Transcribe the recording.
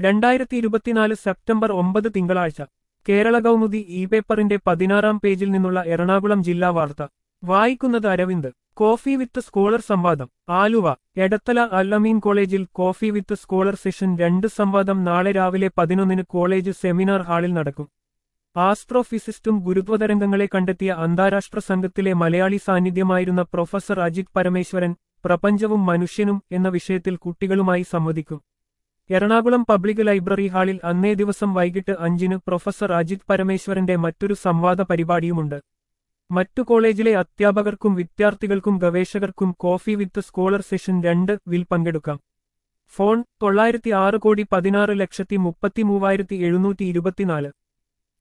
രണ്ടായിരത്തി ഇരുപത്തിനാല് സെപ്റ്റംബർ ഒമ്പത് തിങ്കളാഴ്ച കേരള കൗമുദി ഇ പേപ്പറിന്റെ പതിനാറാം പേജിൽ നിന്നുള്ള എറണാകുളം ജില്ലാ വാർത്ത വായിക്കുന്നത് അരവിന്ദ് കോഫി വിത്ത് സ്കോളർ സംവാദം ആലുവ എടത്തല അല്ലമീൻ കോളേജിൽ കോഫി വിത്ത് സ്കോളർ സെഷൻ രണ്ട് സംവാദം നാളെ രാവിലെ പതിനൊന്നിന് കോളേജ് സെമിനാർ ഹാളിൽ നടക്കും ആസ്ട്രോഫിസിസ്റ്റും ഗുരുത്വതരംഗങ്ങളെ കണ്ടെത്തിയ അന്താരാഷ്ട്ര സംഘത്തിലെ മലയാളി സാന്നിധ്യമായിരുന്ന പ്രൊഫസർ അജിത് പരമേശ്വരൻ പ്രപഞ്ചവും മനുഷ്യനും എന്ന വിഷയത്തിൽ കുട്ടികളുമായി സംവദിക്കും എറണാകുളം പബ്ലിക് ലൈബ്രറി ഹാളിൽ അന്നേ ദിവസം വൈകിട്ട് അഞ്ചിന് പ്രൊഫസർ അജിത് പരമേശ്വരന്റെ മറ്റൊരു സംവാദ പരിപാടിയുമുണ്ട് മറ്റു കോളേജിലെ അധ്യാപകർക്കും വിദ്യാർത്ഥികൾക്കും ഗവേഷകർക്കും കോഫി വിത്ത് സ്കോളർ സെഷൻ രണ്ട് വിൽ പങ്കെടുക്കാം ഫോൺ തൊള്ളായിരത്തി ആറ് കോടി പതിനാറ് ലക്ഷത്തി മുപ്പത്തി മൂവായിരത്തി എഴുന്നൂറ്റി ഇരുപത്തിനാല്